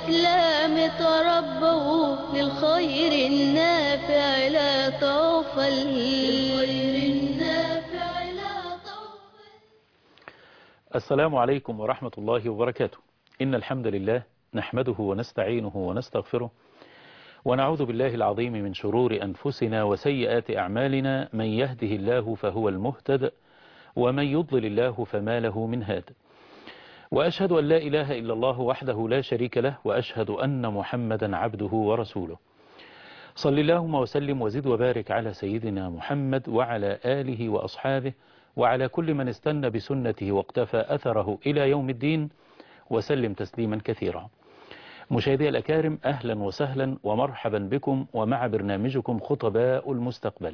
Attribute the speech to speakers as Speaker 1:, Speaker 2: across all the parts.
Speaker 1: الإسلام تربوا للخير النافع لا طوفا للخير النافع لا طوفا
Speaker 2: السلام عليكم ورحمة الله وبركاته إن الحمد لله نحمده ونستعينه ونستغفره ونعوذ بالله العظيم من شرور أنفسنا وسيئات أعمالنا من يهده الله فهو المهتد ومن يضلل الله فما له من هاد وأشهد أن لا إله إلا الله وحده لا شريك له وأشهد أن محمدا عبده ورسوله صل اللهم وسلم وزد وبارك على سيدنا محمد وعلى آله وأصحابه وعلى كل من استنى بسنته واقتفى أثره إلى يوم الدين وسلم تسليما كثيرا مشاهدي الأكارم أهلا وسهلا ومرحبا بكم ومع برنامجكم خطباء المستقبل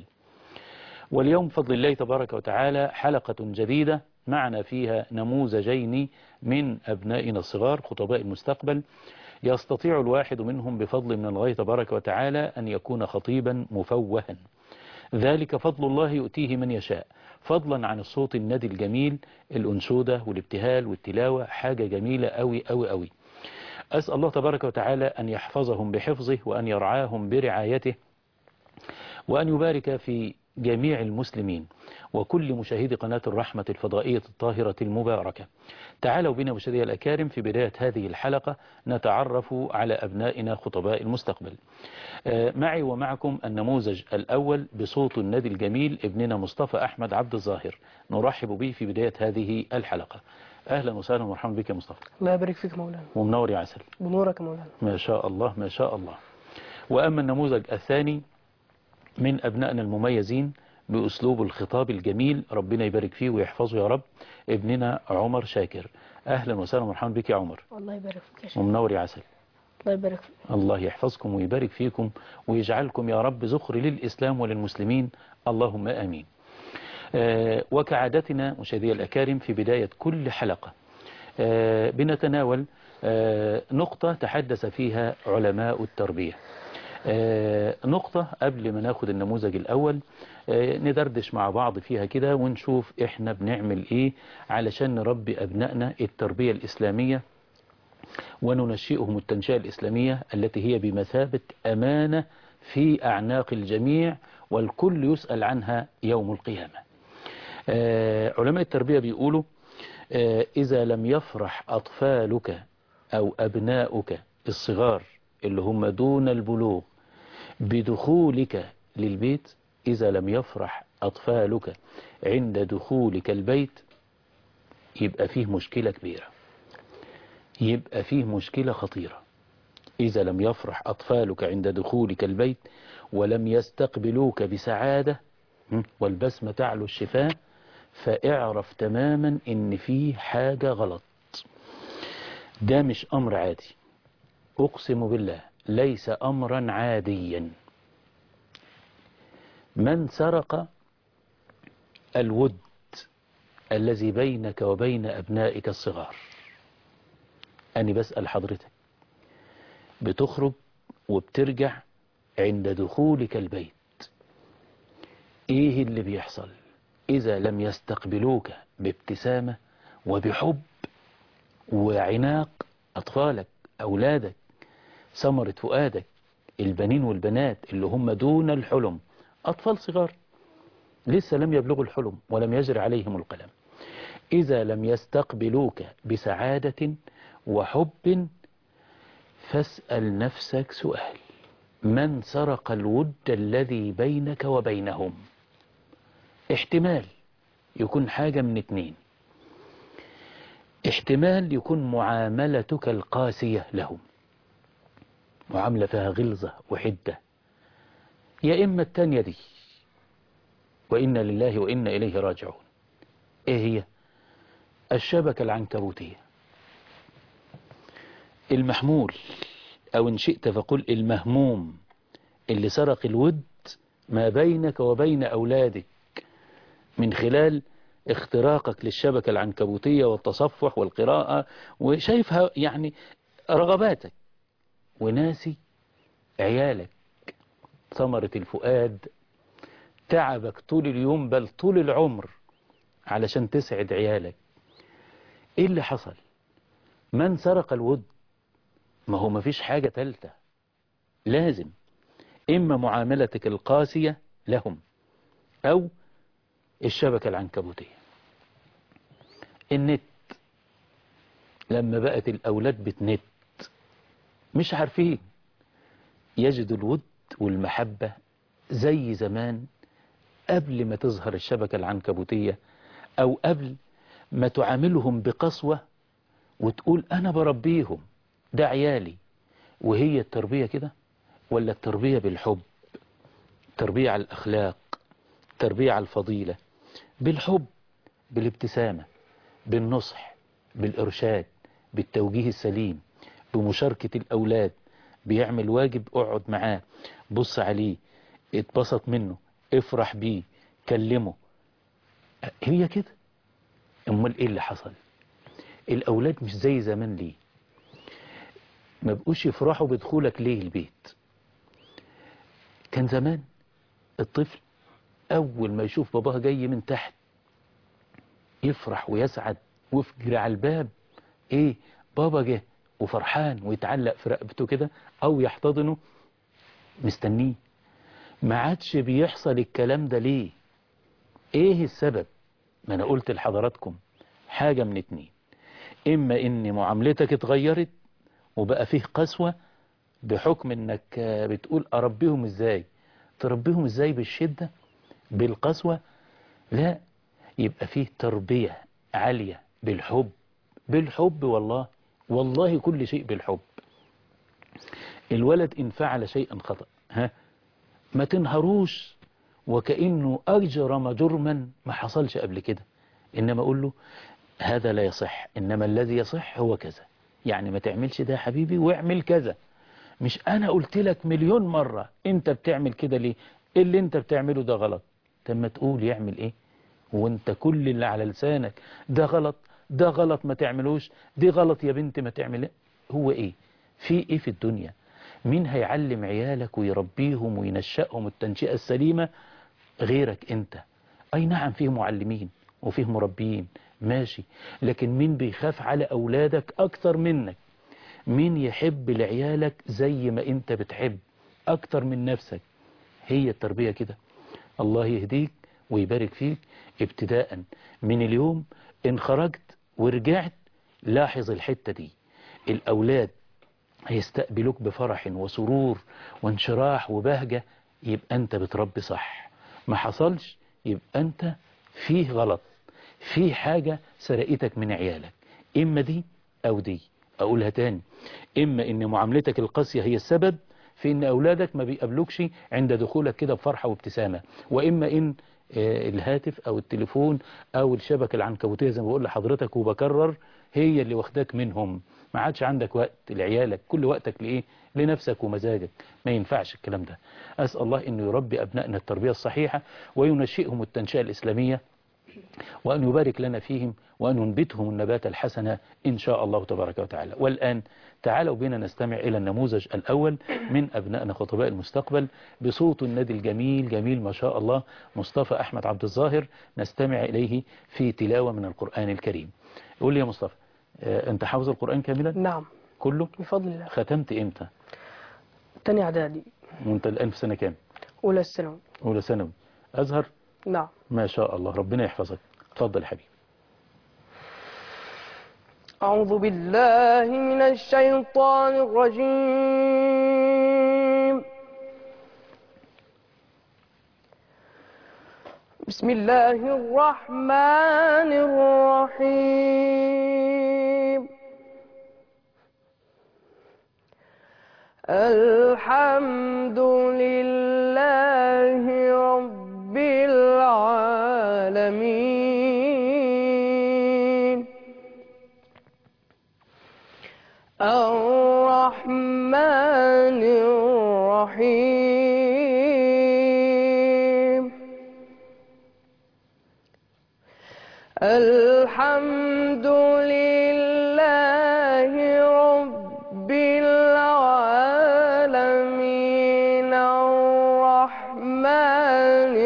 Speaker 2: واليوم بفضل الله تبارك وتعالى حلقة جديدة معنا فيها نموذجين من أبنائنا الصغار خطباء المستقبل يستطيع الواحد منهم بفضل من الله تبارك وتعالى أن يكون خطيبا مفوها ذلك فضل الله يؤتيه من يشاء فضلا عن الصوت الندي الجميل الأنشودة والابتهال والتلاوة حاجة جميلة أوي أوي أوي أسأل الله تبارك وتعالى أن يحفظهم بحفظه وأن يرعاهم برعايته وأن يبارك في جميع المسلمين وكل مشاهدي قناة الرحمة الفضائية الطاهرة المباركة تعالوا بنا مشاهدي الأكارم في بداية هذه الحلقة نتعرف على أبنائنا خطباء المستقبل معي ومعكم النموذج الأول بصوت النادي الجميل ابننا مصطفى أحمد عبد الظاهر نرحب به في بداية هذه الحلقة أهلا وسهلا ومرحبا بك يا مصطفى
Speaker 3: الله يبارك فيك مولانا
Speaker 2: ومنور يا عسل
Speaker 3: بنورك يا مولانا
Speaker 2: ما شاء الله ما شاء الله وأما النموذج الثاني من أبنائنا المميزين بأسلوب الخطاب الجميل ربنا يبارك فيه ويحفظه يا رب ابننا عمر شاكر أهلا وسهلا ومرحبا بك يا عمر
Speaker 3: الله يبارك فيك يا شيخ
Speaker 2: ومنور يا عسل
Speaker 3: الله يبارك فيك
Speaker 2: الله يحفظكم ويبارك فيكم ويجعلكم يا رب زخر للإسلام وللمسلمين اللهم آمين آه وكعادتنا مشاهدي الأكارم في بداية كل حلقة آه بنتناول آه نقطة تحدث فيها علماء التربية نقطة قبل ما ناخد النموذج الأول ندردش مع بعض فيها كده ونشوف احنا بنعمل ايه علشان نربي أبنائنا التربية الإسلامية وننشئهم التنشئة الإسلامية التي هي بمثابة أمانة في أعناق الجميع والكل يسأل عنها يوم القيامة علماء التربية بيقولوا إذا لم يفرح أطفالك أو أبناؤك الصغار اللي هم دون البلوغ بدخولك للبيت إذا لم يفرح أطفالك عند دخولك البيت يبقى فيه مشكلة كبيرة يبقى فيه مشكلة خطيرة إذا لم يفرح أطفالك عند دخولك البيت ولم يستقبلوك بسعادة والبسمة تعلو الشفاه فاعرف تماما إن فيه حاجة غلط ده مش أمر عادي أقسم بالله ليس أمرا عاديا من سرق الود الذي بينك وبين أبنائك الصغار أنا بسأل حضرتك بتخرج وبترجع عند دخولك البيت إيه اللي بيحصل إذا لم يستقبلوك بابتسامة وبحب وعناق أطفالك أولادك ثمرة فؤادك البنين والبنات اللي هم دون الحلم أطفال صغار لسه لم يبلغوا الحلم ولم يجري عليهم القلم إذا لم يستقبلوك بسعادة وحب فاسأل نفسك سؤال من سرق الود الذي بينك وبينهم احتمال يكون حاجة من اتنين احتمال يكون معاملتك القاسية لهم معاملة فيها غلظة وحدة يا إما التانية دي وإنا لله وإنا إليه راجعون إيه هي الشبكة العنكبوتية المحمول أو إن شئت فقل المهموم اللي سرق الود ما بينك وبين أولادك من خلال اختراقك للشبكة العنكبوتية والتصفح والقراءة وشايفها يعني رغباتك وناسي عيالك ثمرة الفؤاد تعبك طول اليوم بل طول العمر علشان تسعد عيالك ايه اللي حصل من سرق الود ما هو مفيش حاجة تالتة لازم إما معاملتك القاسية لهم أو الشبكة العنكبوتية النت لما بقت الأولاد بتنت مش عارفين يجدوا الود والمحبة زي زمان قبل ما تظهر الشبكة العنكبوتية أو قبل ما تعاملهم بقسوة وتقول أنا بربيهم ده عيالي وهي التربية كده ولا التربية بالحب تربية على الأخلاق تربية على الفضيلة بالحب بالابتسامة بالنصح بالإرشاد بالتوجيه السليم بمشاركة الأولاد بيعمل واجب اقعد معاه بص عليه اتبسط منه افرح بيه كلمه هي كده امال ايه اللي حصل الاولاد مش زي زمان ليه ما بقوش يفرحوا بدخولك ليه البيت كان زمان الطفل اول ما يشوف باباه جاي من تحت يفرح ويسعد ويفجر على الباب ايه بابا جه وفرحان ويتعلق في رقبته كده او يحتضنه مستنيه ما عادش بيحصل الكلام ده ليه ايه السبب ما انا قلت لحضراتكم حاجة من اتنين اما ان معاملتك اتغيرت وبقى فيه قسوة بحكم انك بتقول اربيهم ازاي تربيهم ازاي بالشدة بالقسوة لا يبقى فيه تربية عالية بالحب بالحب والله والله كل شيء بالحب الولد إن فعل شيئا خطأ ها ما تنهروش وكأنه أجرم جرما ما حصلش قبل كده إنما أقول له هذا لا يصح إنما الذي يصح هو كذا يعني ما تعملش ده يا حبيبي واعمل كذا مش أنا قلت لك مليون مرة أنت بتعمل كده ليه اللي أنت بتعمله ده غلط تم تقول يعمل إيه وانت كل اللي على لسانك ده غلط ده غلط ما تعملوش دي غلط يا بنت ما تعمل هو ايه في ايه في الدنيا مين هيعلم عيالك ويربيهم وينشأهم التنشئة السليمة غيرك انت اي نعم فيه معلمين وفيه مربيين ماشي لكن مين بيخاف على اولادك اكتر منك مين يحب لعيالك زي ما انت بتحب اكتر من نفسك هي التربية كده الله يهديك ويبارك فيك ابتداء من اليوم ان خرجت ورجعت لاحظ الحتة دي الأولاد هيستقبلوك بفرح وسرور وانشراح وبهجة يبقى أنت بتربي صح ما حصلش يبقى أنت فيه غلط فيه حاجة سرقتك من عيالك إما دي أو دي أقولها تاني إما إن معاملتك القاسية هي السبب في إن أولادك ما بيقابلوكش عند دخولك كده بفرحة وابتسامة وإما إن الهاتف او التليفون او الشبكة العنكبوتية زي ما بقول لحضرتك وبكرر هي اللي واخداك منهم ما عادش عندك وقت لعيالك كل وقتك لإيه لنفسك ومزاجك ما ينفعش الكلام ده أسأل الله أنه يربي أبنائنا التربية الصحيحة وينشئهم التنشئة الإسلامية وأن يبارك لنا فيهم وأن ينبتهم النبات الحسنة إن شاء الله تبارك وتعالى والآن تعالوا بنا نستمع إلى النموذج الأول من أبنائنا خطباء المستقبل بصوت النادي الجميل جميل ما شاء الله مصطفى أحمد عبد الظاهر نستمع إليه في تلاوة من القرآن الكريم قول لي يا مصطفى أنت حافظ القرآن كاملا
Speaker 3: نعم
Speaker 2: كله
Speaker 3: بفضل الله
Speaker 2: ختمت إمتى
Speaker 3: تاني إعدادي
Speaker 2: وأنت الآن في سنة كام
Speaker 3: أولى الثانوي
Speaker 2: أولى ثانوي أزهر
Speaker 3: نعم
Speaker 2: ما شاء الله ربنا يحفظك اتفضل يا حبيبي
Speaker 3: أعوذ بالله من الشيطان الرجيم بسم الله الرحمن الرحيم الحمد لله رب العالمين الرحمن الرحيم الحمد لله رب العالمين الرحمن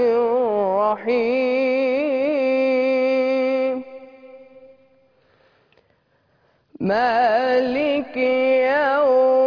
Speaker 3: الرحيم مالك يوم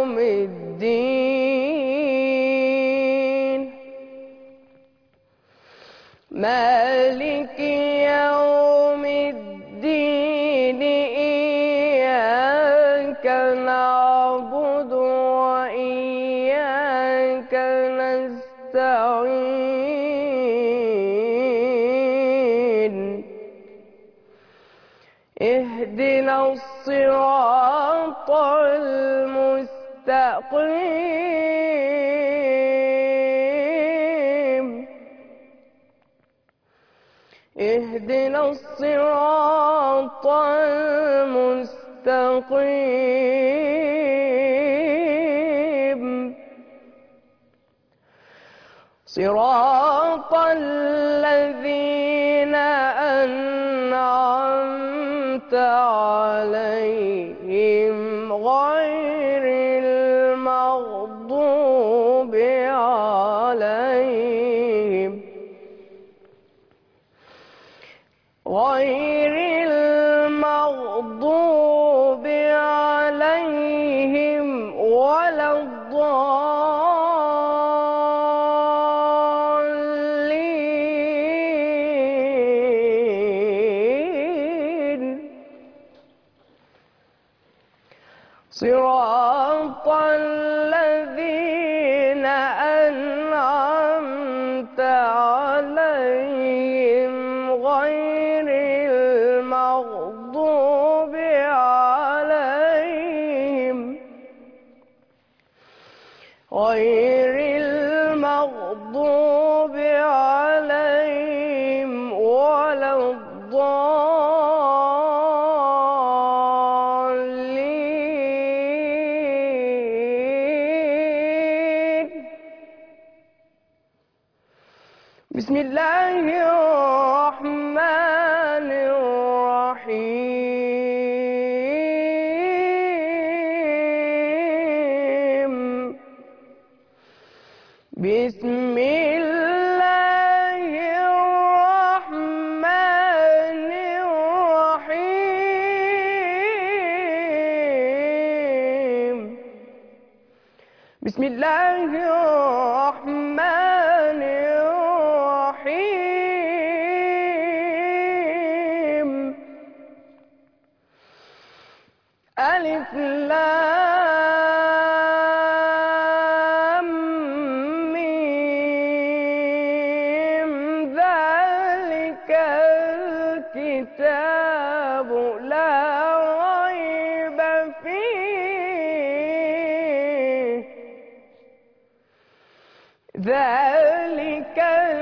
Speaker 3: الصراط المستقيم اهدنا الصراط المستقيم صراط الذين أنعمت عليهم غير المغضوب عليهم غير المغضوب عليهم ولا الضالين صراط الذين أنعمت عليهم غير المغضوب عليهم غير المغضوب عليهم ولا الضالين بسم الله الرحمن الرحيم بسم الله الرحمن الرحيم بسم الله الرحمن الرحيم ألف لام ميم ذلك الكتاب لا ريب فيه ذلك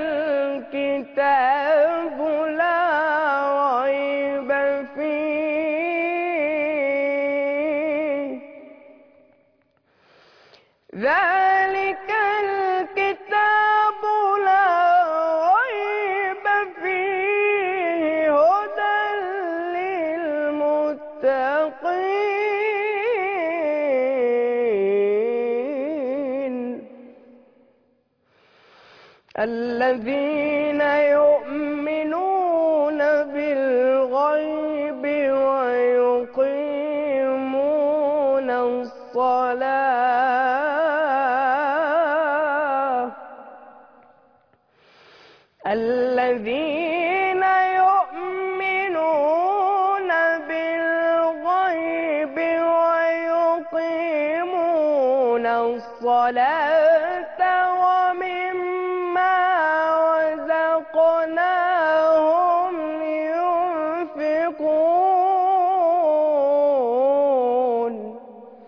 Speaker 3: الكتاب لا ريب فيه ذلك الكتاب لا ريب فيه هدى للمتقين الذين يؤمنون بالغيب ويقيمون الصلاة الذين يؤمنون بالغيب ويقيمون الصلاة ومما رزقناهم ينفقون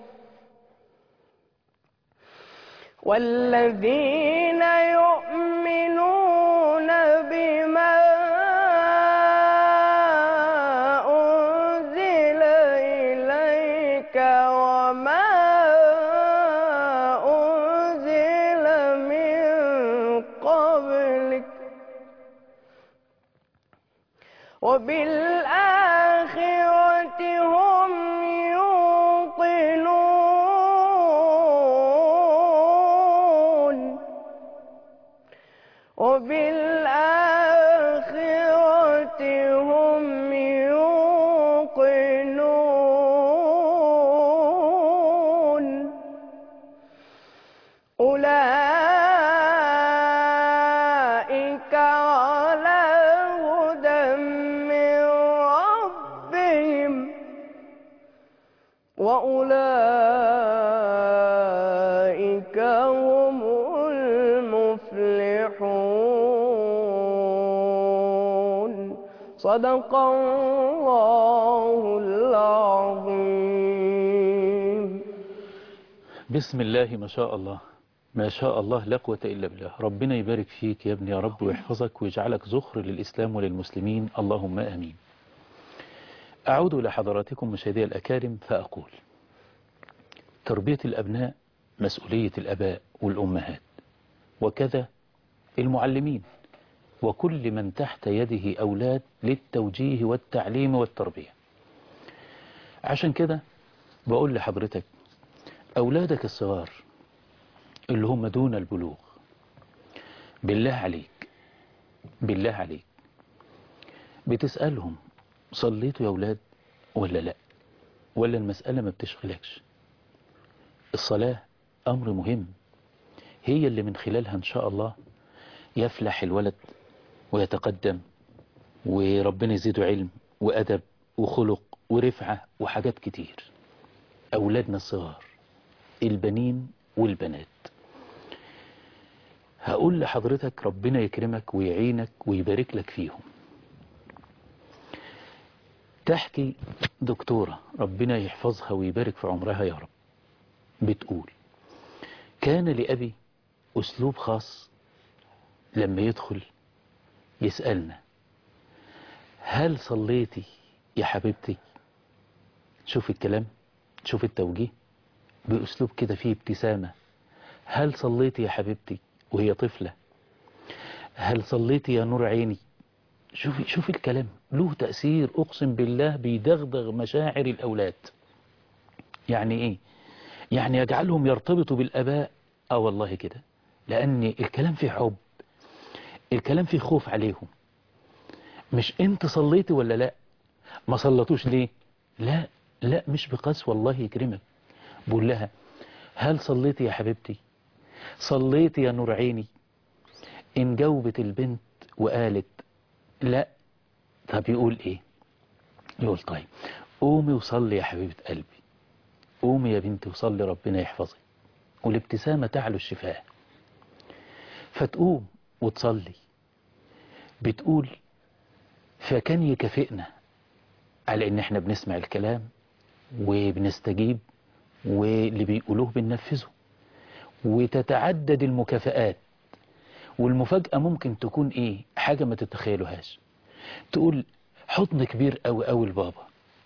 Speaker 3: والذين يؤمنون بما أنزل إليك وما أنزل من قبلك وبالآخرة هم يوقنون وبالآخرة هم يوقنون أولئك على هدى من ربهم وأولئك هم المفلحون صدق الله العظيم
Speaker 2: بسم الله ما شاء الله ما شاء الله لا قوة إلا بالله ربنا يبارك فيك يا ابني يا رب ويحفظك ويجعلك زخر للإسلام وللمسلمين اللهم آمين أعود إلى حضراتكم مشاهدي الأكارم فأقول تربية الأبناء مسؤولية الأباء والأمهات وكذا المعلمين وكل من تحت يده أولاد للتوجيه والتعليم والتربية عشان كده بقول لحضرتك أولادك الصغار اللي هم دون البلوغ بالله عليك بالله عليك بتسألهم صليتوا يا أولاد ولا لا ولا المسألة ما بتشغلكش الصلاة أمر مهم هي اللي من خلالها إن شاء الله يفلح الولد ويتقدم وربنا يزيده علم وأدب وخلق ورفعة وحاجات كتير أولادنا الصغار البنين والبنات هقول لحضرتك ربنا يكرمك ويعينك ويبارك لك فيهم تحكي دكتورة ربنا يحفظها ويبارك في عمرها يا رب بتقول كان لأبي أسلوب خاص لما يدخل يسألنا هل صليتي يا حبيبتي شوف الكلام شوف التوجيه بأسلوب كده فيه ابتسامة هل صليتي يا حبيبتي وهي طفلة هل صليتي يا نور عيني شوفي شوف الكلام له تأثير أقسم بالله بيدغدغ مشاعر الأولاد يعني إيه يعني يجعلهم يرتبطوا بالأباء آه والله كده لأن الكلام فيه حب الكلام فيه خوف عليهم مش انت صليتي ولا لا ما صلتوش ليه لا لا مش بقسوة الله يكرمك بقول لها هل صليتي يا حبيبتي صليتي يا نور عيني إن جاوبت البنت وقالت لا طب يقول إيه يقول طيب قومي وصلي يا حبيبة قلبي قومي يا بنتي وصلي ربنا يحفظك والابتسامة تعلو الشفاء فتقوم وتصلي بتقول فكان يكافئنا على ان احنا بنسمع الكلام وبنستجيب واللي بيقولوه بننفذه وتتعدد المكافآت والمفاجأة ممكن تكون ايه حاجة ما تتخيلوهاش تقول حضن كبير قوي قوي لبابا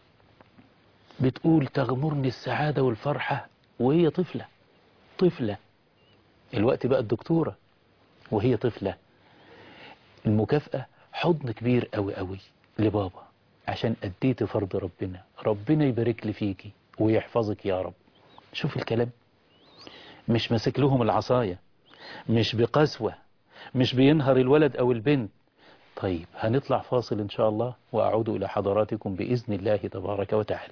Speaker 2: بتقول تغمرني السعادة والفرحة وهي طفلة طفلة الوقت بقى الدكتورة وهي طفلة المكافأة حضن كبير قوي قوي لبابا عشان أديت فرض ربنا ربنا يبارك لي فيكي ويحفظك يا رب شوف الكلام مش ماسك لهم العصاية مش بقسوة مش بينهر الولد أو البنت طيب هنطلع فاصل إن شاء الله وأعود إلى حضراتكم بإذن الله تبارك وتعالى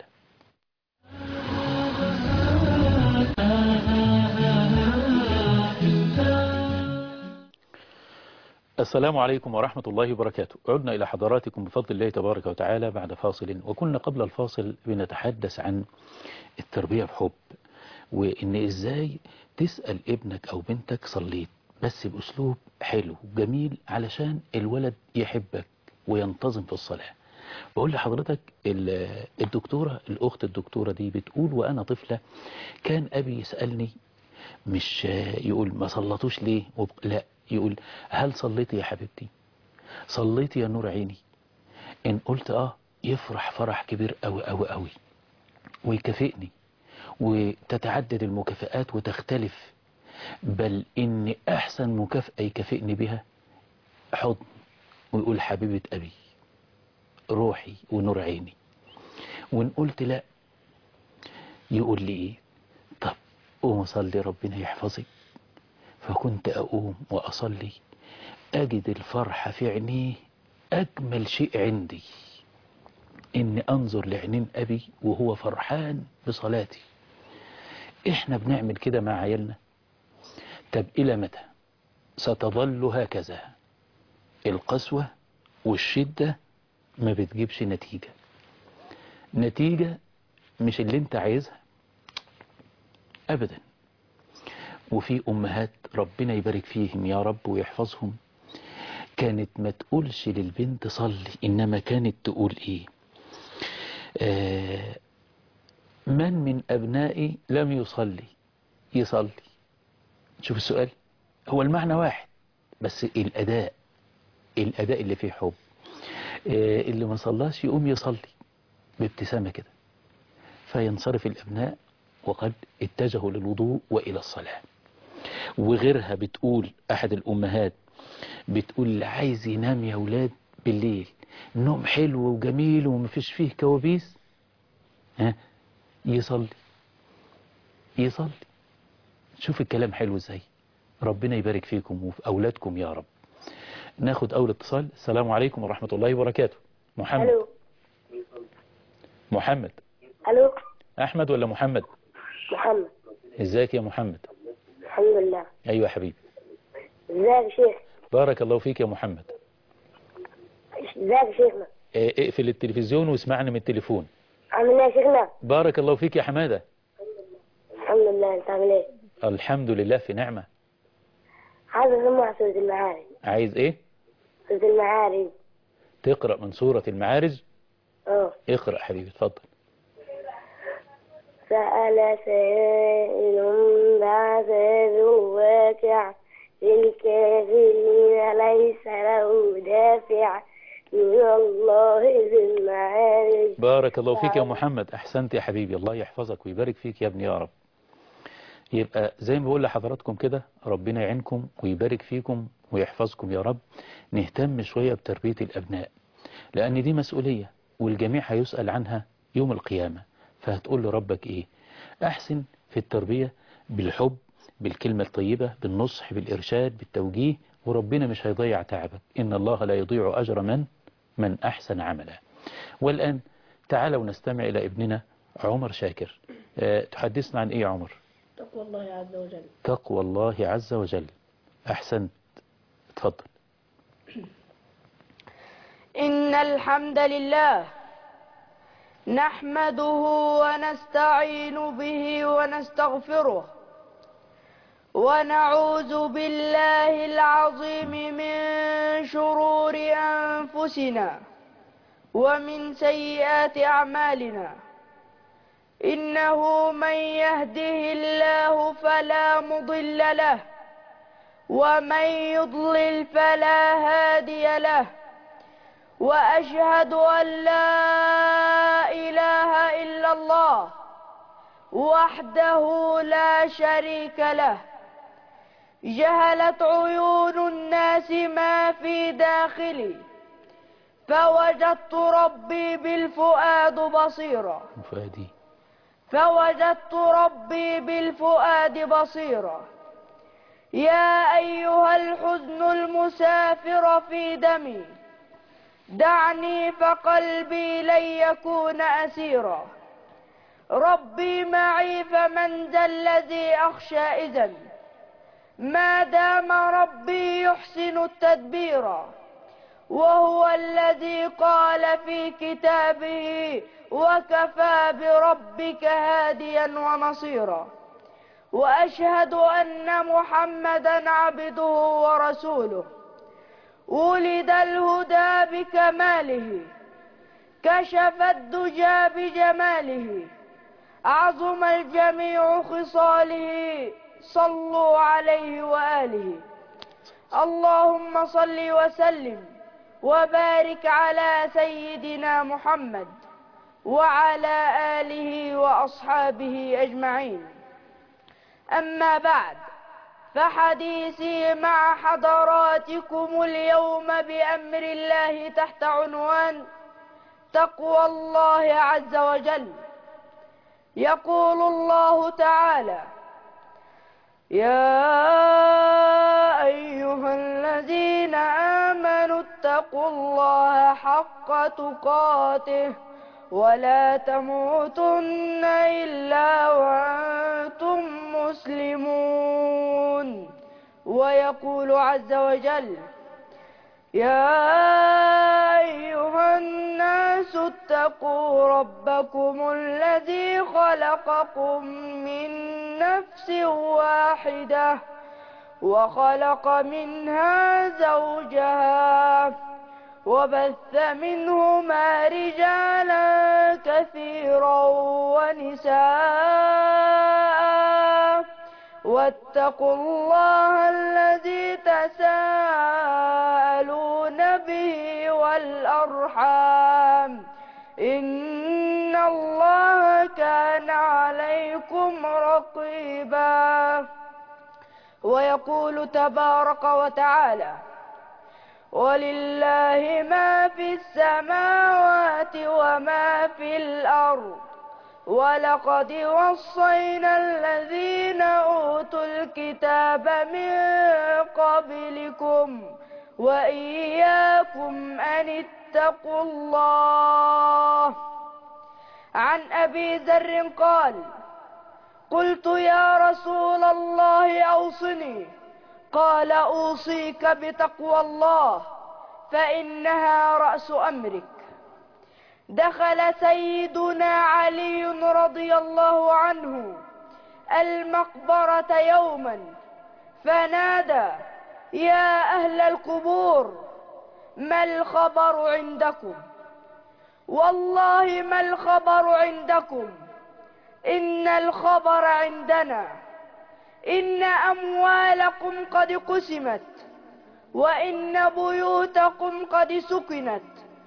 Speaker 2: السلام عليكم ورحمة الله وبركاته عدنا إلى حضراتكم بفضل الله تبارك وتعالى بعد فاصل وكنا قبل الفاصل بنتحدث عن التربية بحب وإن إزاي تسأل ابنك أو بنتك صليت بس بأسلوب حلو وجميل علشان الولد يحبك وينتظم في الصلاة بقول لحضرتك الدكتورة الأخت الدكتورة دي بتقول وأنا طفلة كان أبي يسألني مش يقول ما صلتوش ليه وب... لا يقول هل صليتي يا حبيبتي صليتي يا نور عيني إن قلت آه يفرح فرح كبير أوي أوي أوي ويكافئني وتتعدد المكافآت وتختلف بل إن أحسن مكافأة يكافئني بها حضن ويقول حبيبة أبي روحي ونور عيني وإن قلت لا يقول لي إيه طب قوم أصلي ربنا يحفظك فكنت أقوم وأصلي أجد الفرحة في عينيه أجمل شيء عندي إني أنظر لعينين أبي وهو فرحان بصلاتي إحنا بنعمل كده مع عيالنا طب إلى متى ستظل هكذا القسوة والشدة ما بتجيبش نتيجة نتيجة مش اللي انت عايزها أبدا وفي أمهات ربنا يبارك فيهم يا رب ويحفظهم كانت ما تقولش للبنت صلي إنما كانت تقول إيه آه من من أبنائي لم يصلي يصلي شوف السؤال هو المعنى واحد بس الأداء الأداء اللي فيه حب آه، اللي ما صلاش يقوم يصلي بابتسامة كده فينصرف الأبناء وقد اتجهوا للوضوء وإلى الصلاة وغيرها بتقول أحد الأمهات بتقول اللي عايز ينام يا ولاد بالليل نوم حلو وجميل ومفيش فيه كوابيس ها يصلي يصلي شوف الكلام حلو ازاي ربنا يبارك فيكم وفي أولادكم يا رب ناخد أول اتصال السلام عليكم ورحمة الله وبركاته محمد
Speaker 4: الو
Speaker 2: محمد
Speaker 4: الو
Speaker 2: أحمد ولا محمد
Speaker 4: محمد
Speaker 2: ازيك يا محمد
Speaker 4: الحمد لله
Speaker 2: أيوة يا حبيبي
Speaker 4: ازيك يا شيخ
Speaker 2: بارك الله فيك يا محمد
Speaker 4: ازيك يا شيخنا
Speaker 2: اه، اقفل التلفزيون واسمعني من التليفون
Speaker 4: عامل ايه يا شيخنا
Speaker 2: بارك الله فيك يا حمادة
Speaker 4: الحمد لله انت عامل ايه
Speaker 2: الحمد لله في نعمة
Speaker 4: عايز اسمع سورة المعارج
Speaker 2: عايز ايه
Speaker 4: سورة المعارج
Speaker 2: تقرأ من سورة المعارج
Speaker 4: اه
Speaker 2: اقرأ حبيبي اتفضل
Speaker 4: سأل سائل بعذاب واقع للكافرين ليس له دافع من الله ذي المعارج
Speaker 2: بارك الله فيك يا محمد احسنت يا حبيبي الله يحفظك ويبارك فيك يا ابني يا رب يبقى زي ما بقول لحضراتكم كده ربنا يعينكم ويبارك فيكم ويحفظكم يا رب نهتم شوية بتربية الأبناء لأن دي مسؤولية والجميع هيسأل عنها يوم القيامة فهتقول لربك إيه أحسن في التربية بالحب بالكلمة الطيبة بالنصح بالإرشاد بالتوجيه وربنا مش هيضيع تعبك إن الله لا يضيع أجر من من أحسن عملا والآن تعالوا نستمع إلى ابننا عمر شاكر أه تحدثنا عن إيه يا عمر
Speaker 5: تقوى الله عز وجل
Speaker 2: تقوى الله عز وجل أحسنت اتفضل
Speaker 5: إن الحمد لله نحمده ونستعين به ونستغفره ونعوذ بالله العظيم من شرور أنفسنا ومن سيئات أعمالنا إنه من يهده الله فلا مضل له ومن يضلل فلا هادي له وأشهد أن لا إله إلا الله وحده لا شريك له جهلت عيون الناس ما في داخلي فوجدت ربي بالفؤاد بصيرا
Speaker 2: فؤادي
Speaker 5: فوجدت ربي بالفؤاد بصيرا يا أيها الحزن المسافر في دمي دعني فقلبي لن يكون أسيرا ربي معي فمن ذا الذي أخشى إذن ما دام ربي يحسن التدبير وهو الذي قال في كتابه وكفى بربك هاديا ونصيرا وأشهد أن محمدا عبده ورسوله ولد الهدى بكماله كشف الدجى بجماله عظم الجميع خصاله صلوا عليه وآله اللهم صل وسلم وبارك على سيدنا محمد وعلى آله وأصحابه أجمعين أما بعد فحديثي مع حضراتكم اليوم بأمر الله تحت عنوان تقوى الله عز وجل يقول الله تعالى يا أيها الذين آمنوا اتقوا الله حق تقاته ولا تموتن إلا وأنتم مسلمون ويقول عز وجل يا أيها الناس اتقوا ربكم الذي خلقكم من نفس واحدة وخلق منها زوجها وبث منهما رجالا كثيرا ونساء واتقوا الله الذي تساءلون به والأرحام إن الله كان عليكم رقيبا ويقول تبارك وتعالى ولله ما في السماوات وما في الأرض ولقد وصينا الذين أوتوا الكتاب من قبلكم وإياكم أن اتقوا الله عن أبي ذر قال قلت يا رسول الله أوصني قال أوصيك بتقوى الله فإنها رأس أمرك دخل سيدنا علي رضي الله عنه المقبرة يوما فنادى يا أهل القبور ما الخبر عندكم والله ما الخبر عندكم إن الخبر عندنا إن أموالكم قد قسمت وإن بيوتكم قد سكنت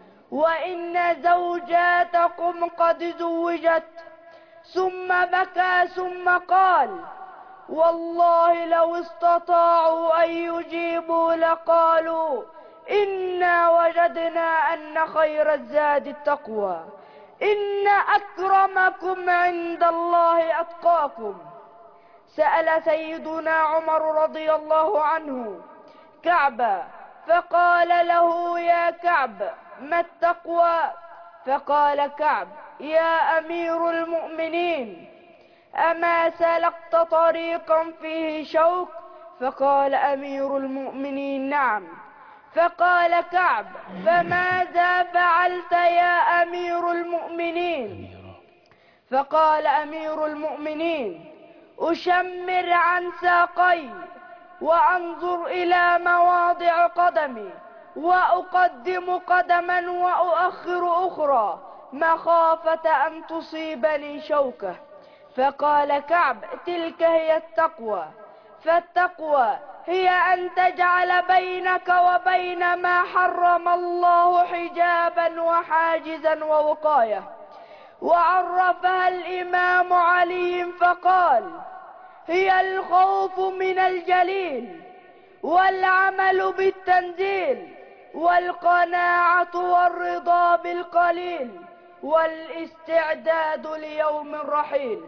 Speaker 5: وإن زوجاتكم قد زوجت ثم بكى ثم قال والله لو استطاعوا أن يجيبوا لقالوا إنا وجدنا أن خير الزاد التقوى إن أكرمكم عند الله أتقاكم سأل سيدنا عمر رضي الله عنه كعبا فقال له يا كعب ما التقوى فقال كعب يا أمير المؤمنين أما سلكت طريقا فيه شوك فقال أمير المؤمنين نعم فقال كعب فماذا فعلت يا أمير المؤمنين فقال أمير المؤمنين أشمر عن ساقي وأنظر إلى مواضع قدمي وأقدم قدما وأؤخر أخرى مخافة أن تصيبني شوكة فقال كعب تلك هي التقوى فالتقوى هي أن تجعل بينك وبين ما حرم الله حجابا وحاجزا ووقاية وعرفها الإمام علي فقال هي الخوف من الجليل والعمل بالتنزيل والقناعة والرضا بالقليل والاستعداد ليوم الرحيل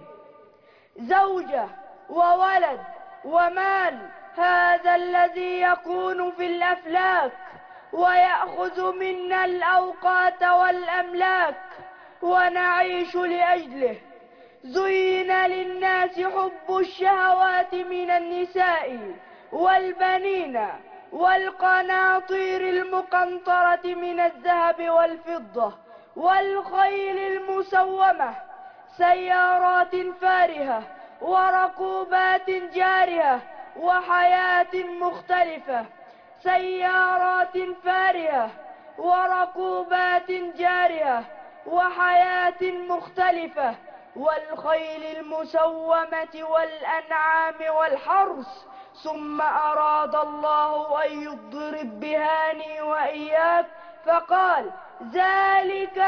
Speaker 5: زوجة وولد ومال هذا الذي يكون في الأفلاك ويأخذ منا الأوقات والأملاك ونعيش لأجله زين للناس حب الشهوات من النساء والبنين والقناطير المقنطرة من الذهب والفضة والخيل المسومة سيارات فارهة وركوبات جارهة وحياة مختلفة سيارات فارهة وركوبات جارهة وحياة مختلفة والخيل المسومة والأنعام والحرث ثم أراد الله أن يضرب بهاني وإياك فقال ذلك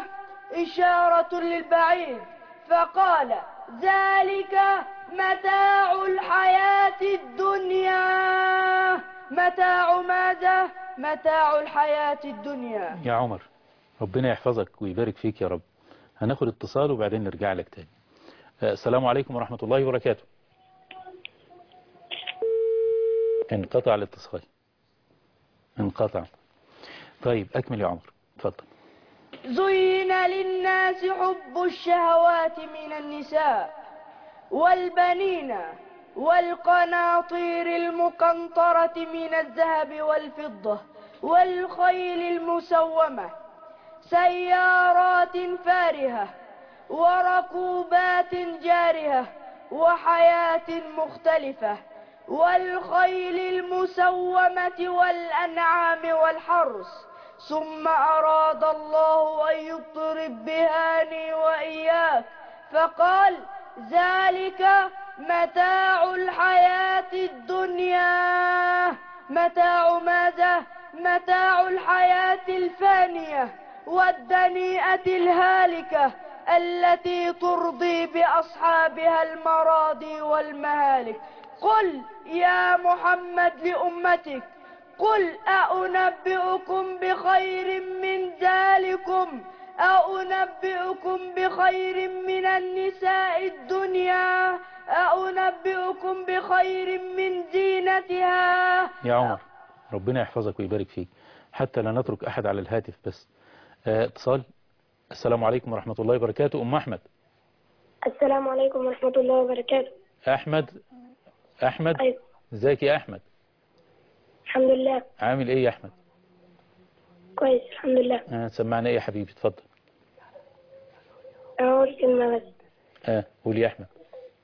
Speaker 5: إشارة للبعيد فقال ذلك متاع الحياة الدنيا متاع ماذا؟ متاع الحياة الدنيا
Speaker 2: يا عمر ربنا يحفظك ويبارك فيك يا رب هناخد اتصال وبعدين نرجع لك تاني آه، السلام عليكم ورحمة الله وبركاته انقطع الاتصال انقطع طيب أكمل يا عمر اتفضل
Speaker 5: زين للناس حب الشهوات من النساء والبنين والقناطير المقنطرة من الذهب والفضة والخيل المسومة سيارات فارهة وركوبات جارهة وحياة مختلفة والخيل المسومة والأنعام والحرث ثم أراد الله أن يضرب بهاني وإياك فقال ذلك متاع الحياة الدنيا متاع ماذا متاع الحياة الفانية والدنيئة الهالكة التي ترضي بأصحابها المراضي والمهالك قل يا محمد لأمتك قل أأنبئكم بخير من ذلكم أأنبئكم بخير من النساء الدنيا أأنبئكم بخير من زينتها
Speaker 2: يا عمر ربنا يحفظك ويبارك فيك حتى لا نترك أحد على الهاتف بس آه، اتصال السلام عليكم ورحمة الله وبركاته أم أحمد
Speaker 4: السلام عليكم ورحمة الله وبركاته
Speaker 2: أحمد أحمد
Speaker 4: أيوة.
Speaker 2: ازيك يا أحمد
Speaker 4: الحمد لله
Speaker 2: عامل إيه يا أحمد
Speaker 4: كويس الحمد لله
Speaker 2: آه، سمعنا إيه يا حبيبي اتفضل
Speaker 4: أقول كلمة بس
Speaker 2: آه قول يا أحمد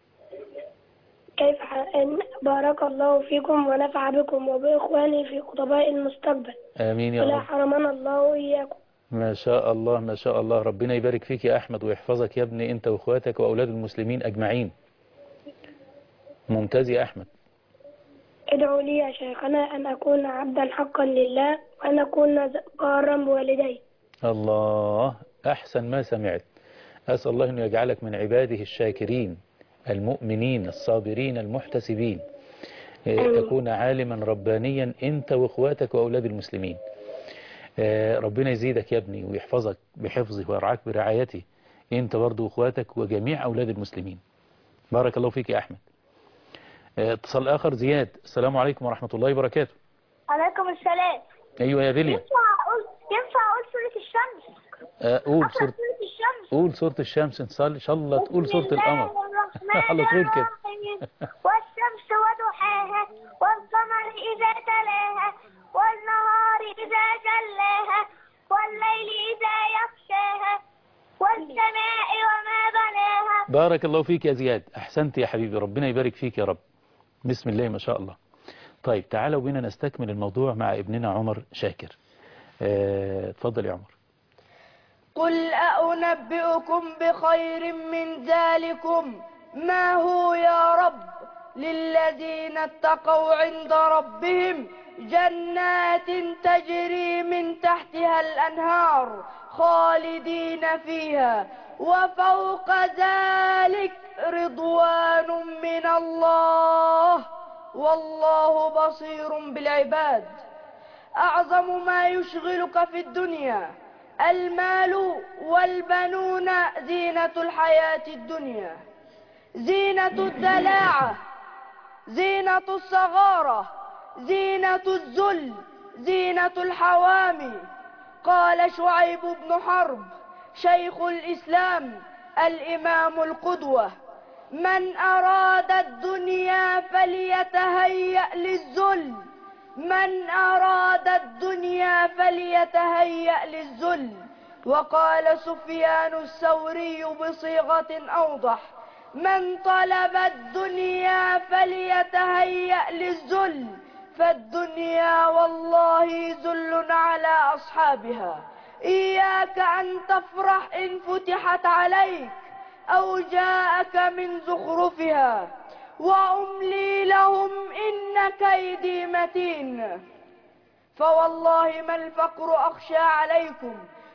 Speaker 4: كيف ح... إن- بارك الله فيكم ونفع بكم وبإخواني في خطباء المستقبل
Speaker 2: آمين يا
Speaker 4: ولا
Speaker 2: رب
Speaker 4: حرمنا الله وإياكم
Speaker 2: ما شاء الله ما شاء الله ربنا يبارك فيك يا أحمد ويحفظك يا ابني أنت وإخواتك وأولاد المسلمين أجمعين ممتاز يا أحمد
Speaker 4: ادعوا لي يا شيخنا أن أكون عبدا حقا لله وأن أكون بارا بوالدي
Speaker 2: الله أحسن ما سمعت أسأل الله أن يجعلك من عباده الشاكرين المؤمنين الصابرين المحتسبين إيه،
Speaker 4: آمين.
Speaker 2: تكون عالما ربانيا أنت وإخواتك وأولاد المسلمين آه، ربنا يزيدك يا ابني ويحفظك بحفظه ويرعاك برعايته أنت برضو وإخواتك وجميع أولاد المسلمين بارك الله فيك يا أحمد آه، اتصال آخر زياد السلام عليكم ورحمة الله وبركاته
Speaker 4: عليكم السلام
Speaker 2: أيوة يا بليا
Speaker 4: أقول ينفع أقول سورة الشمس
Speaker 2: آه، قول سورة
Speaker 4: سورة الشمس
Speaker 2: قول سورة الشمس إن شاء الله تقول سورة القمر على طول كده
Speaker 4: والشمس وضحاها والقمر إذا تلاها والنهار إذا جلاها والليل إذا يغشاها والسماء وما بناها
Speaker 2: بارك الله فيك يا زياد أحسنت يا حبيبي ربنا يبارك فيك يا رب بسم الله ما شاء الله طيب تعالوا بينا نستكمل الموضوع مع ابننا عمر شاكر آه، اتفضل يا عمر
Speaker 5: قل أأنبئكم بخير من ذلكم ما هو يا رب للذين اتقوا عند ربهم جنات تجري من تحتها الأنهار خالدين فيها وفوق ذلك رضوان من الله والله بصير بالعباد أعظم ما يشغلك في الدنيا المال والبنون زينة الحياة الدنيا زينة الدلاعة زينة الصغارة زينة الذل زينة الحوامي قال شعيب بن حرب شيخ الإسلام الإمام القدوة من أراد الدنيا فليتهيأ للذل من أراد الدنيا فليتهيأ للذل وقال سفيان الثوري بصيغة أوضح من طلب الدنيا فليتهيأ للذل فالدنيا والله ذل على أصحابها إياك أن تفرح إن فتحت عليك أو جاءك من زخرفها وأملي لهم إن كيدي متين فوالله ما الفقر أخشى عليكم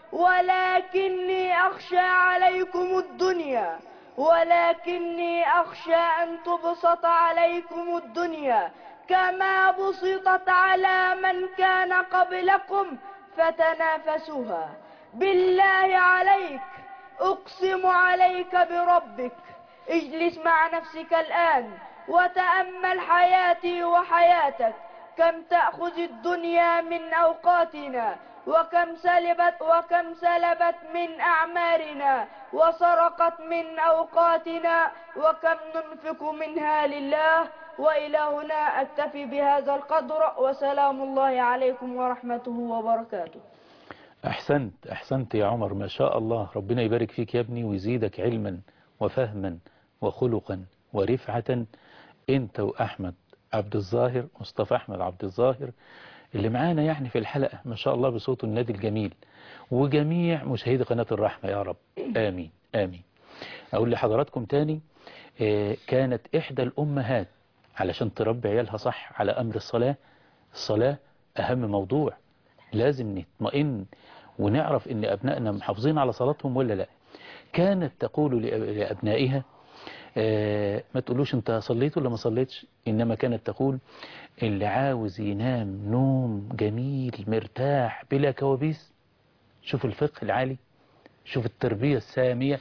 Speaker 5: ولكني أخشى عليكم الدنيا ولكني أخشى أن تبسط عليكم الدنيا كما بسطت على من كان قبلكم فتنافسوها بالله عليك أقسم عليك بربك اجلس مع نفسك الآن وتأمل حياتي وحياتك كم تأخذ الدنيا من أوقاتنا وكم سلبت وكم سلبت من أعمارنا وسرقت من أوقاتنا وكم ننفق منها لله وإلى هنا أكتفي بهذا القدر وسلام الله عليكم ورحمته وبركاته
Speaker 2: أحسنت أحسنت يا عمر ما شاء الله ربنا يبارك فيك يا ابني ويزيدك علما وفهما وخلقا ورفعة أنت وأحمد عبد الظاهر مصطفى أحمد عبد الظاهر اللي معانا يعني في الحلقة ما شاء الله بصوت النادي الجميل وجميع مشاهدي قناة الرحمة يا رب آمين آمين أقول لحضراتكم تاني آه، كانت إحدى الأمهات علشان تربي عيالها صح على أمر الصلاة الصلاة أهم موضوع لازم نطمئن ونعرف إن أبنائنا محافظين على صلاتهم ولا لا كانت تقول لأب- لأبنائها آه، ما تقولوش انت صليت ولا ما صليتش انما كانت تقول اللي عاوز ينام نوم جميل مرتاح بلا كوابيس شوف الفقه العالي شوف التربية السامية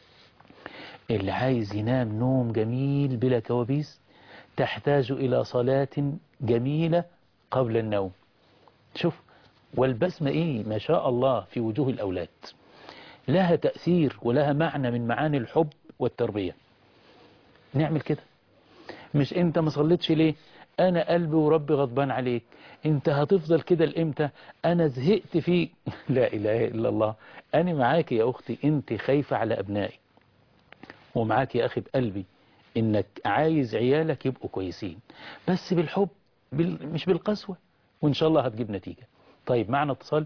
Speaker 2: اللي عايز ينام نوم جميل بلا كوابيس تحتاج إلى صلاة جميلة قبل النوم شوف والبسمة إيه ما شاء الله في وجوه الأولاد لها تأثير ولها معنى من معاني الحب والتربية نعمل كده مش انت ما صليتش ليه انا قلبي وربي غضبان عليك انت هتفضل كده لامتى انا زهقت فيك لا اله الا الله انا معاك يا اختي انت خايفة على ابنائك ومعاك يا اخي بقلبي انك عايز عيالك يبقوا كويسين بس بالحب بال... مش بالقسوة وان شاء الله هتجيب نتيجة طيب معنا اتصال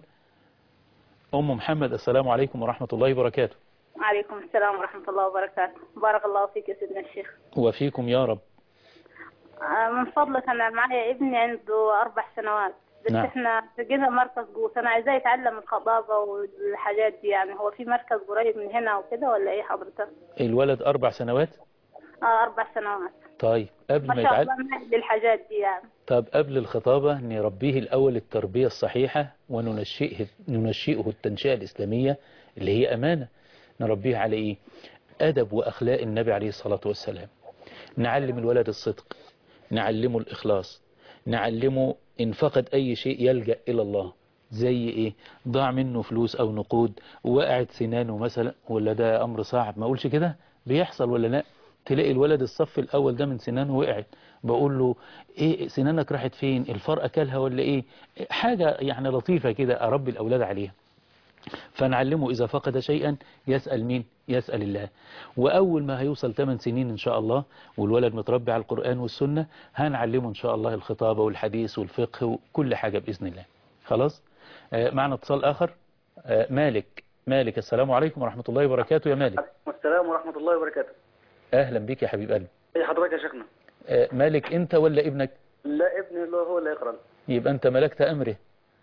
Speaker 2: ام محمد السلام عليكم ورحمة الله وبركاته
Speaker 6: عليكم السلام ورحمة الله وبركاته بارك الله فيك يا سيدنا الشيخ
Speaker 2: وفيكم يا رب
Speaker 6: آه، من فضلك أنا معايا ابني عنده أربع سنوات بس
Speaker 2: نعم.
Speaker 6: احنا لقينا مركز جوه أنا عايزاه يتعلم الخطابة والحاجات دي يعني هو في مركز قريب من هنا وكده ولا إيه حضرتك؟
Speaker 2: الولد اربع سنوات
Speaker 6: آه أربع سنوات
Speaker 2: طيب قبل
Speaker 6: ما
Speaker 2: ما
Speaker 6: شاء
Speaker 2: يتعلم
Speaker 6: الله مهد للحاجات دي يعني
Speaker 2: طب قبل الخطابة نربيه الأول التربية الصحيحة وننشئه ننشئه التنشئة الإسلامية اللي هي أمانة نربيه على إيه أدب وأخلاق النبي عليه الصلاة والسلام نعلم الولد الصدق نعلمه الإخلاص نعلمه إن فقد أي شيء يلجأ إلى الله زي إيه ضاع منه فلوس أو نقود وقعت سنانه مثلا ولا ده أمر صعب ما أقولش كده بيحصل ولا لا تلاقي الولد الصف الأول ده من سنانه وقعت بقول له إيه سنانك راحت فين الفار أكلها ولا إيه حاجة يعني لطيفة كده أربي الأولاد عليها فنعلمه إذا فقد شيئا يسأل مين يسأل الله وأول ما هيوصل 8 سنين إن شاء الله والولد متربي على القرآن والسنة هنعلمه إن شاء الله الخطابة والحديث والفقه وكل حاجة بإذن الله خلاص آه معنا اتصال آخر آه مالك مالك السلام عليكم ورحمة الله وبركاته يا مالك
Speaker 7: السلام ورحمة الله وبركاته
Speaker 2: أهلا بك يا حبيب قلبي
Speaker 7: ايه حضرتك يا شيخنا
Speaker 2: آه مالك أنت ولا ابنك
Speaker 7: لا ابني اللي هو اللي يقرأ
Speaker 2: يبقى أنت ملكت أمره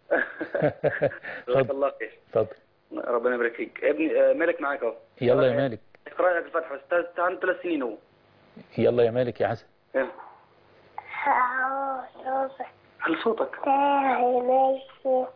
Speaker 7: جزاك الله خير
Speaker 2: اتفضل
Speaker 7: ربنا يبارك فيك ابني آه، مالك معاك اهو
Speaker 2: يلا يا مالك
Speaker 7: اقرأ لك الفتحة بس تا- عنده ثلاث سنين هو
Speaker 2: يلا يا مالك يا عسل
Speaker 7: إيه.
Speaker 4: أعوذ
Speaker 7: هل صوتك
Speaker 4: بالله من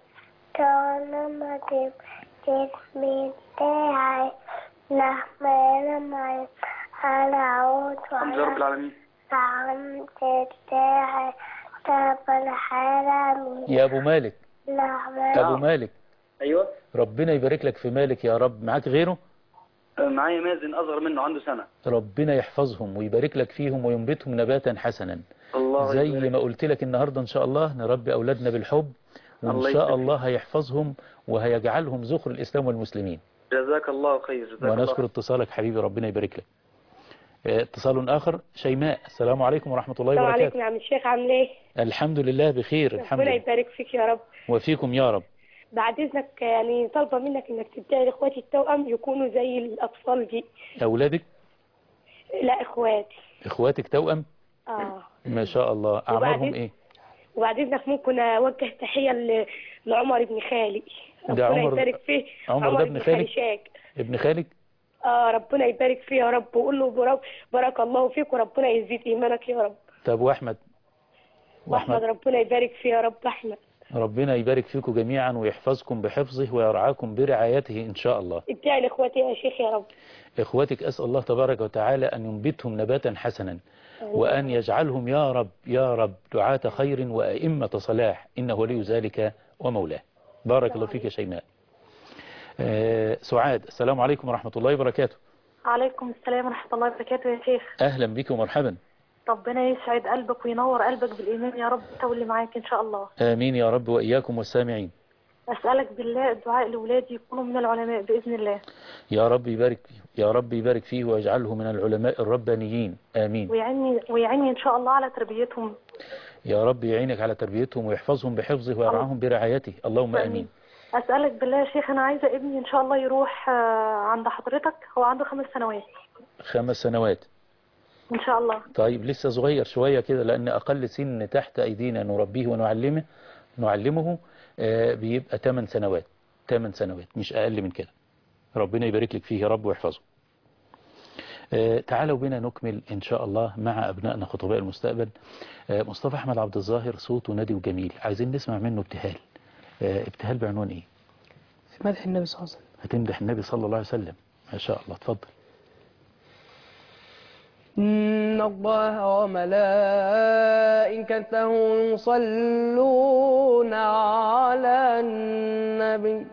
Speaker 4: الشيطان الرجيم بسم الله الرحمن الرحيم أنا أعوذ
Speaker 7: الحمد لله رب العالمين
Speaker 4: الحمد لله رب العالمين
Speaker 2: يا أبو مالك
Speaker 4: الرحمن
Speaker 2: أبو مالك
Speaker 7: ايوه
Speaker 2: ربنا يبارك لك في مالك يا رب معاك غيره
Speaker 7: آه، معايا مازن اصغر منه عنده سنة
Speaker 2: ربنا يحفظهم ويبارك لك فيهم وينبتهم نباتا حسنا
Speaker 7: الله
Speaker 2: زي
Speaker 7: يبارك.
Speaker 2: ما قلت لك النهاردة إن شاء الله نربي أولادنا بالحب
Speaker 7: الله
Speaker 2: وإن شاء
Speaker 7: يبارك
Speaker 2: الله هيحفظهم وهيجعلهم ذخر الإسلام والمسلمين
Speaker 7: جزاك الله خير جزاك
Speaker 2: ونشكر
Speaker 7: الله
Speaker 2: اتصالك حبيبي ربنا يبارك لك آه، اتصال آخر شيماء السلام عليكم ورحمة الله
Speaker 8: السلام عليكم
Speaker 2: وبركاته
Speaker 8: يا عم الشيخ عامل ايه؟
Speaker 2: الحمد لله بخير الحمد
Speaker 8: ربنا
Speaker 2: لله
Speaker 8: يبارك فيك يا رب
Speaker 2: وفيكم يا رب
Speaker 8: بعد اذنك يعني طالبه منك انك تدعي لاخواتي التوأم يكونوا زي الاطفال دي
Speaker 2: أولادك
Speaker 8: لا اخواتي
Speaker 2: إخواتك توأم
Speaker 8: اه
Speaker 2: ما شاء الله أعمارهم
Speaker 8: وبعدين؟
Speaker 2: إيه
Speaker 8: وبعد اذنك ممكن اوجه تحيه ل- لعمر ابن خالي
Speaker 2: ده
Speaker 8: ربنا
Speaker 2: عمر-
Speaker 8: يبارك فيه
Speaker 2: عمر ده ابن خالك؟
Speaker 8: شاك
Speaker 2: ابن خالك
Speaker 8: اه ربنا يبارك فيه يا رب وقول له برب بارك الله فيك وربنا يزيد ايمانك يا رب
Speaker 2: طب وأحمد
Speaker 8: واحمد ربنا يبارك فيه يا رب احمد
Speaker 2: ربنا يبارك فيكم جميعا ويحفظكم بحفظه ويرعاكم برعايته إن شاء الله
Speaker 8: ادعي لاخواتي يا شيخ يا رب
Speaker 2: إخواتك أسأل الله تبارك وتعالى أن ينبتهم نباتا حسنا وأن يجعلهم يا رب يا رب دعاة خير وأئمة صلاح إنه ولي ذلك ومولاه بارك الله فيك يا شيماء آه، سعاد السلام عليكم ورحمة الله وبركاته
Speaker 9: عليكم السلام ورحمة الله وبركاته يا شيخ
Speaker 2: أهلا بك ومرحبا
Speaker 9: ربنا يسعد قلبك وينور قلبك بالإيمان يا رب انت واللي معاك إن شاء الله
Speaker 2: آمين يا رب وإياكم والسامعين
Speaker 9: أسألك بالله الدعاء لأولادي يكونوا من العلماء بإذن الله
Speaker 2: يا رب يبارك فيه يا رب يبارك فيه ويجعله من العلماء الربانيين آمين
Speaker 9: ويعني ويعني إن شاء الله على تربيتهم
Speaker 2: يا رب يعينك على تربيتهم ويحفظهم بحفظه ويرعاهم برعايته اللهم آمين
Speaker 9: اسالك بالله يا شيخ انا عايزه ابني ان شاء الله يروح آه، عند حضرتك هو عنده خمس سنوات
Speaker 2: خمس سنوات
Speaker 9: ان شاء الله
Speaker 2: طيب لسه صغير شوية كده لأن أقل سن تحت أيدينا نربيه ونعلمه نعلمه آه، بيبقى 8 سنوات 8 سنوات مش أقل من كده ربنا يبارك لك فيه يا رب ويحفظه آه، تعالوا بنا نكمل إن شاء الله مع أبنائنا خطباء المستقبل آه، مصطفى أحمد عبد الظاهر صوته نادي وجميل عايزين نسمع منه ابتهال آه، ابتهال بعنوان إيه
Speaker 3: في مدح النبي صلى الله عليه وسلم
Speaker 2: هتمدح النبي صلى الله عليه وسلم ما شاء الله اتفضل
Speaker 3: إن الله وملائكته يصلون على النبي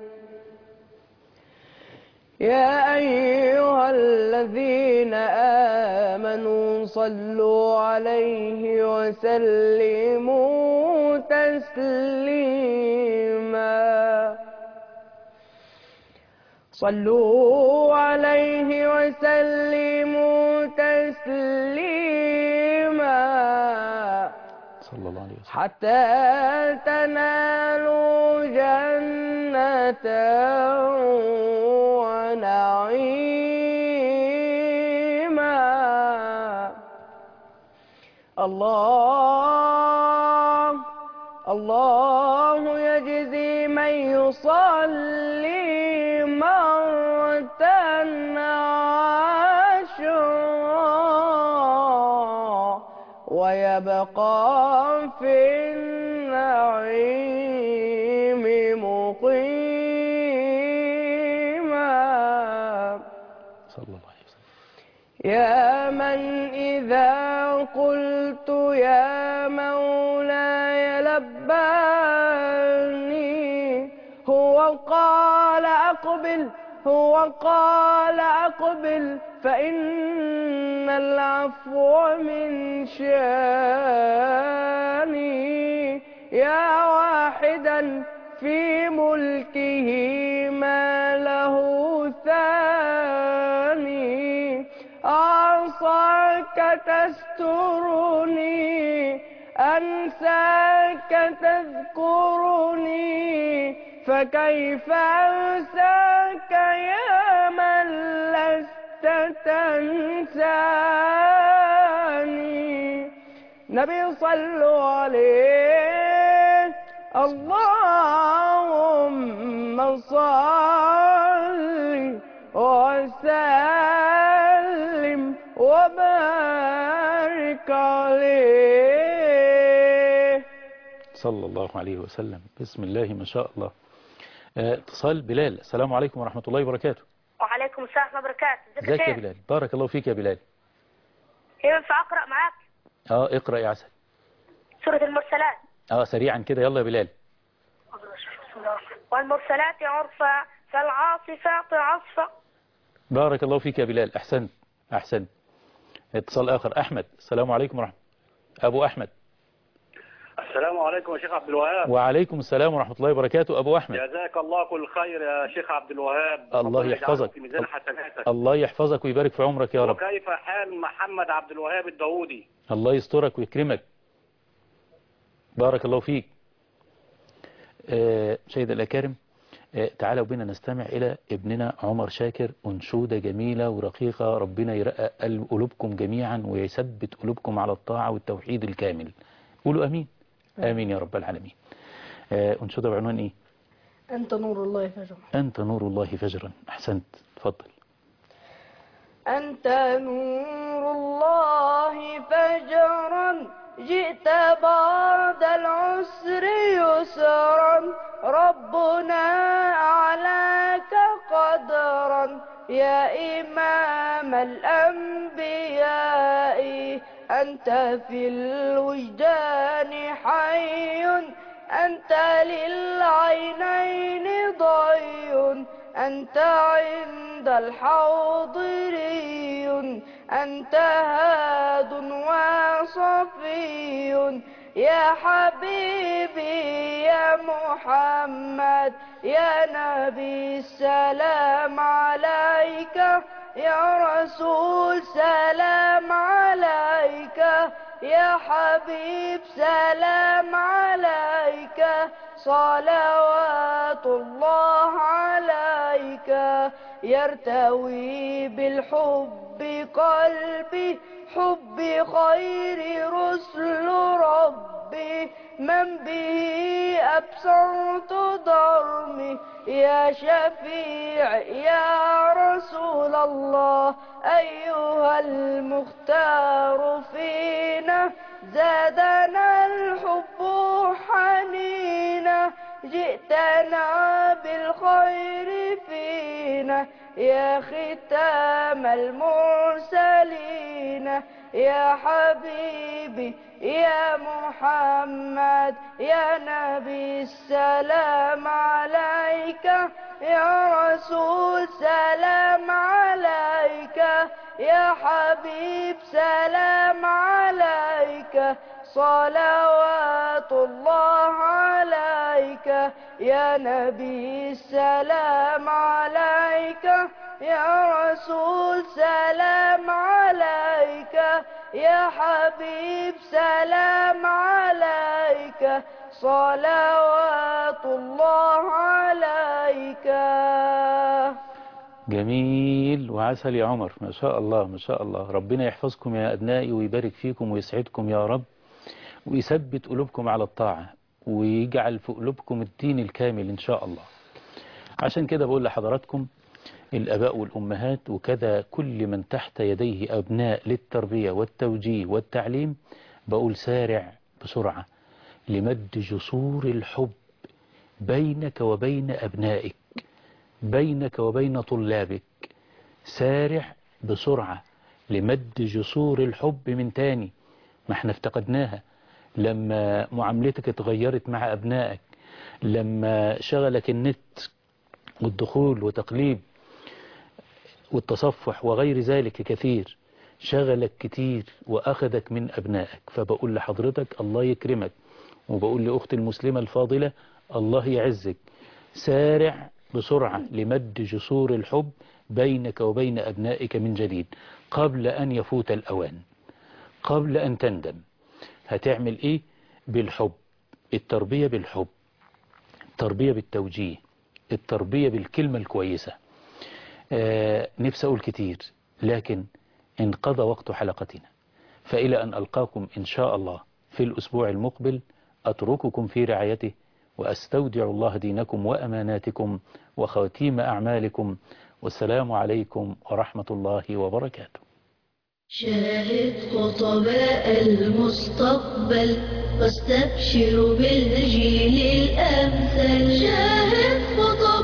Speaker 3: يا أيها الذين آمنوا صلوا عليه وسلموا تسليما صلوا عليه وسلموا تسليما
Speaker 2: صلى الله عليه وسلم
Speaker 3: حتى تنالوا جنة ونعيما الله الله يجزي من يصلي مرة عشرا ويبقى في النعيم مقيما
Speaker 2: صلى الله عليه وسلم
Speaker 3: يا من إذا قلت يا مولاي لباني هو قال أقبل هو قال أقبل فإن العفو من شاني يا واحدا في ملكه ما له ثاني عصاك تسترني أنساك تذكرني فكيف أنساك يا من لست تنساني نبي صلوا عليه اللهم صل وسلم وبارك عليه
Speaker 2: صلى الله عليه وسلم بسم الله ما شاء الله آه، اتصال بلال السلام عليكم ورحمة الله وبركاته
Speaker 10: وعليكم السلام ورحمة الله وبركاته ازيك
Speaker 2: ازيك يا
Speaker 10: شيخ؟
Speaker 2: بلال بارك الله فيك يا بلال
Speaker 10: ينفع أقرأ معاك
Speaker 2: اه اقرأ يا عسل
Speaker 10: سورة المرسلات
Speaker 2: اه سريعا كده يلا يا بلال
Speaker 10: والمرسلات عرفا فالعاصفات عصفا
Speaker 2: بارك الله فيك يا بلال احسنت احسنت اتصال اخر احمد السلام عليكم ورحمة ابو احمد
Speaker 11: السلام عليكم يا شيخ عبد الوهاب
Speaker 2: وعليكم السلام ورحمة الله وبركاته ابو احمد
Speaker 11: جزاك الله كل خير يا شيخ عبد الوهاب
Speaker 2: الله
Speaker 11: ربنا يجعله
Speaker 2: يحفظك.
Speaker 11: في ميزان حسناتك
Speaker 2: الله يحفظك ويبارك في عمرك يا رب
Speaker 11: وكيف حال محمد عبد الوهاب الداوودي
Speaker 2: الله يسترك ويكرمك بارك الله فيك آه، سيد الأكارم آه، تعالوا بنا نستمع إلى ابننا عمر شاكر أنشودة جميلة ورقيقة ربنا يرقق قلب- قلوبكم جميعا ويثبت قلوبكم على الطاعة والتوحيد الكامل قولوا أمين آمين يا رب العالمين آه، أنشودة بعنوان إيه
Speaker 3: أنت نور الله فجر
Speaker 2: أنت نور الله فجرا أحسنت تفضل
Speaker 3: أنت نور الله فجرا جئت بعد العسر يسرا ربنا أعلاك قدرا يا إمام الأنبياء أنت في الوجدان حي أنت للعينين ضي أنت عند الحاضري أنت هاد وصفي يا حبيبي يا محمد يا نبي السلام عليك يا رسول سلام عليك يا حبيب سلام عليك صلوات الله عليك يرتوي بالحب قلبي حب خير رسل ربي من به أبصرت ضرمي يا شفيع يا رسول الله أيها المختار فينا زادنا الحب حنينا جئتنا بالخير فينا يا ختام المرسلين يا حبيبي يا محمد يا نبي السلام عليك يا رسول سلام عليك يا حبيب سلام عليك صلوات الله عليك يا نبي السلام عليك يا رسول سلام عليك يا حبيب سلام عليك صلوات الله عليك
Speaker 2: جميل وعسل يا عمر ما شاء الله ما شاء الله ربنا يحفظكم يا أبنائي ويبارك فيكم ويسعدكم يا رب ويثبت قلوبكم على الطاعة ويجعل في قلوبكم الدين الكامل إن شاء الله عشان كده بقول لحضراتكم الأباء والأمهات وكذا كل من تحت يديه أبناء للتربية والتوجيه والتعليم بقول سارع بسرعة لمد جسور الحب بينك وبين أبنائك بينك وبين طلابك سارع بسرعة لمد جسور الحب من تاني ما احنا افتقدناها لما معاملتك اتغيرت مع أبنائك لما شغلك النت والدخول وتقليب والتصفح وغير ذلك كثير شغلك كتير وأخذك من أبنائك فبقول لحضرتك الله يكرمك وبقول لأختي المسلمة الفاضلة الله يعزك سارع بسرعة لمد جسور الحب بينك وبين أبنائك من جديد قبل أن يفوت الأوان قبل أن تندم هتعمل إيه بالحب التربية بالحب التربية بالتوجيه التربية بالكلمة الكويسة آه نفسي أقول كتير لكن انقضى وقت حلقتنا فإلى أن ألقاكم إن شاء الله في الأسبوع المقبل أترككم في رعايته وأستودع الله دينكم وأماناتكم وخواتيم أعمالكم والسلام عليكم ورحمة الله وبركاته
Speaker 1: شاهد خطباء المستقبل واستبشر بالجيل الأمثل شاهد خطباء